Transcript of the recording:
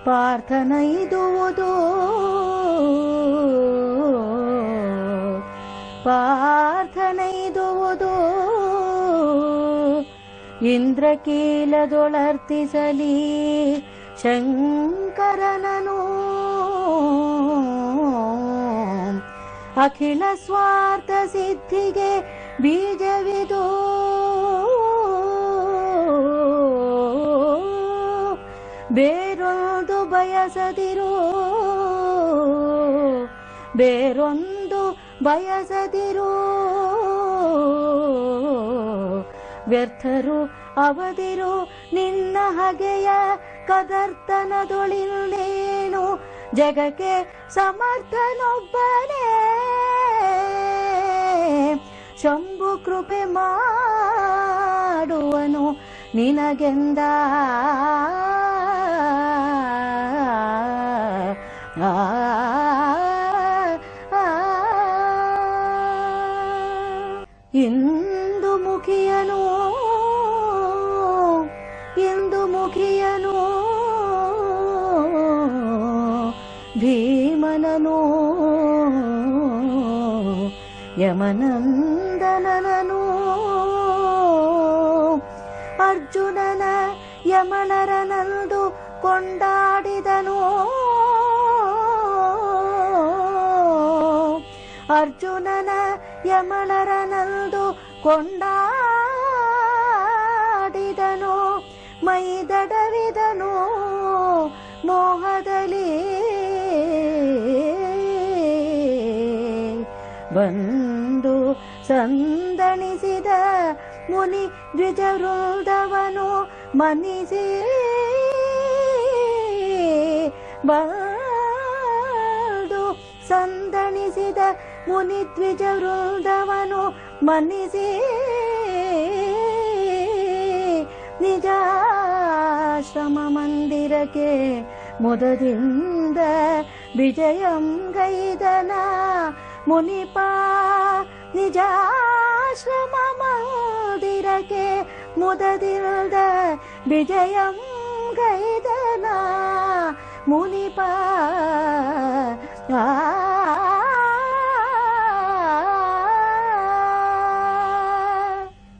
ಪಾರ್ಥನೈದುವುದು ಪಾರ್ಥನೈದುವುದು ಇಂದ್ರಕೀಲದೊಳರ್ತಿಸಲಿ ಶಂಕರನನು ಅಖಿಲ ಸ್ವಾರ್ಥ ಸಿದ್ಧಿಗೆ ಬೀಜವಿದು ಬೇರೊಂದು ಬಯಸದಿರು ಬೇರೊಂದು ಬಯಸದಿರು ವ್ಯರ್ಥರು ಅವದಿರು ನಿನ್ನ ಹಗೆಯ ಕದರ್ತನದೊಳಿಲ್ಲೇನು ಜಗಕ್ಕೆ ಸಮರ್ಥನೊಬ್ಬನೇ ಶಂಭು ಕೃಪೆ ಮಾಡುವನು ನಿನಗೆಂದ ಆ, ಆ, ಇಂದು ಮುಖಿಯನು ಇಂದು ಮುಖಿಯನು ಭೀಮನನು ಯಮನಂದನನನು ಅರ್ಜುನನ ಯಮನರನಂದು ಕೊಂಡಾಡಿದನು ಅರ್ಜುನನ ಯಮನರನಂದು ಕೊಂಡಾಡಿದನು ಮೈದಡವಿದನು ಮೋಹದಲ್ಲಿ ಬಂದು ಸಂದಣಿಸಿದ ಮುನಿ ದ್ವಿಜ ವೃಂದವನು ಮನಿಸಿ ಬಂದು ಸಂದಣಿಸಿದ ಮುನಿ ದ್ವಿಜ ವೃಂದವನು ಮನ್ನಿಸಿ ನಿಜಾಶ್ರಮ ಮಂದಿರಕ್ಕೆ ಮುದದಿಂದ ವಿಜಯಂ ಗೈದನ ಮುನಿಪ ನಿಜಾಶ್ರಮ ಮಂದಿರಕ್ಕೆ ಮುದದಿಂದ ವಿಜಯಂ ಗೈದನ ಮುನಿಪ